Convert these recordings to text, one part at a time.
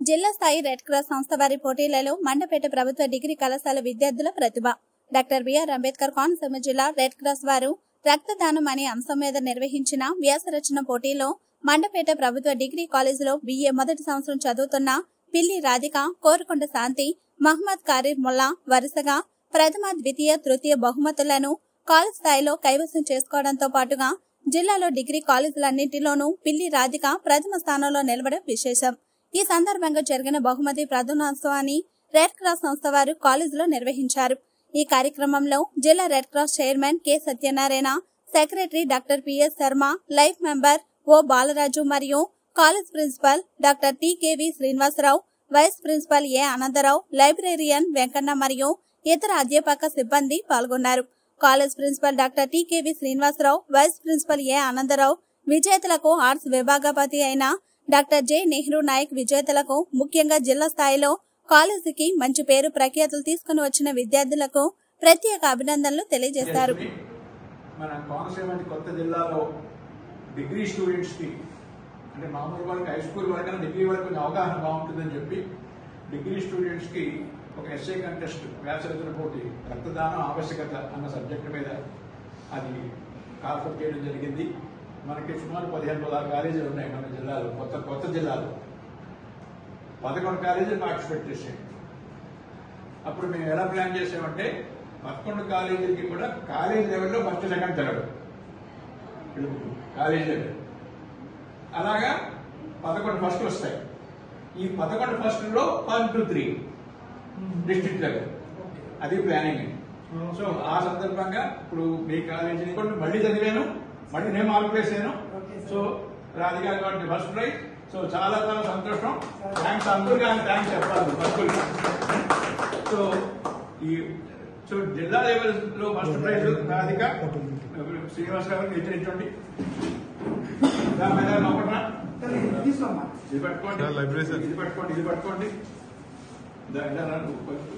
జిల్లా స్థాయి red cross సంస్థ వారి పోటీలలో మండపేట ప్రభుత్వ డిగ్రీ కళాశాల విద్యార్థుల ప్రతిభ డాక్టర్ బిఆర్ అంబేద్కర్ కోనసీమ జిల్లా రెడ్ క్రాస్ వారు రక్తదానం అనే అంశం మీద నిర్వహించిన వ్యాసరచన పోటీలో మండపేట ప్రభుత్వ డిగ్రీ కాలేజీలో బిఏ మొదటి సంవత్సరం చదువుతున్న పిల్లి రాధిక కోరుకొండ శాంతి మహమ్మద్ కారీర్ ముల్లా వరుసగా ప్రథమ ద్వితీయ తృతీయ బహుమతులను కాలేజ్ స్థాయిలో కైవసం చేసుకోవడంతో పాటుగా జిల్లాలో డిగ్రీ కాలేజీలన్నింటిలోనూ పిల్లి రాధిక ప్రథమ స్థానంలో నిలవడం విశేషం ఈ సందర్భంగా జరిగిన బహుమతి ప్రధానోత్సవాన్ని రెడ్ క్రాస్ సంస్థ వారు కాలేజీలో నిర్వహించారు ఈ కార్యక్రమంలో జిల్లా red cross chairman K Satyanarayana secretary doctor PS Sharma life member O Balaraju మరియు college principal doctor TKV Srinivasarao vice principal A Anantarao librarian Venkanna మరియు ఇతర అధ్యాపక సిబ్బంది పాల్గొన్నారు college principal doctor TKV Srinivasarao vice principal A Anandarao విజేతలకు ఆర్ట్స్ విభాగపతి అయిన డాక్టర్ జె నెహ్రూ నాయక్ విజేతలకు ముఖ్యంగా జిల్లా స్థాయిలో కాలేజీకి మంచి పేరు ప్రఖ్యాతులు తీసుకుని వచ్చిన విద్యార్థులకు ప్రత్యేక అభినందనలు తెలియజేశారు మన కోనసీమ వంటి కొత్త జిల్లాలో డిగ్రీ స్టూడెంట్స్కి అంటే మామూలు వాళ్ళకి హై స్కూల్ వరకైనా డిగ్రీ వరకు కొంచెం అవగాహన బాగుంటుందని చెప్పి డిగ్రీ స్టూడెంట్స్కి ఒక ఎస్ఏ కంటెస్ట్ వ్యాసరచన పోటీ రక్తదానం ఆవశ్యకత అన్న సబ్జెక్ట్ మీద అది కాల్ఫర్ చేయడం జరిగింది మనకి సుమారు పదిహేను పదహారు కాలేజీలు ఉన్నాయి మన జిల్లాలో కొత్త కొత్త జిల్లాలో పదకొండు కాలేజీలు పార్టిసిపేట్ చేసాయి అప్పుడు మేము ఎలా ప్లాన్ చేసామంటే పదకొండు కాలేజీలకి కూడా కాలేజ్ లెవెల్లో first second third college level అలాగా పదకొండు ఫస్ట్ వస్తాయి ఈ పదకొండు ఫస్ట్లో one two three district level అది ప్లానింగ్ సో ఆ సందర్భంగా ఇప్పుడు మీ కాలేజీని కూడా మళ్ళీ చదివాను మళ్ళీ నేను మార్పు వేసాను సో రాధికా గారికి ఫస్ట్ ప్రైజ్ సో చాలా చాలా సంతోషం థ్యాంక్స్ అందరూ కానీ థ్యాంక్స్ చెప్పాలి ఫస్ట్ సో ఈ సో జిల్లా లెవెల్ లో ఫస్ట్ ప్రైజ్ రాధిక శ్రీనివాస్ గారికి ఇచ్చించండి తీసుకోమ్మా ఇది పట్టుకోండి సార్, లైబ్రరీ సార్. ఇది పట్టుకోండి ఇది పట్టుకోండి దా- ఇలా రండి.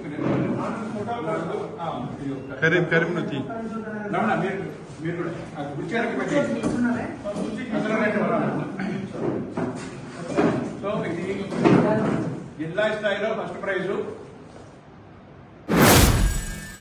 ఆ, ఇది ఒక- కరీం కరీం నుంచి రమణ మీరు మీరు కూడా ఆ కుర్చీ వెనక్కి పెట్టండి అసలు రండి రమణ. సో ఇది జిల్లా స్థాయిలో ఫస్ట్ ప్రైజ్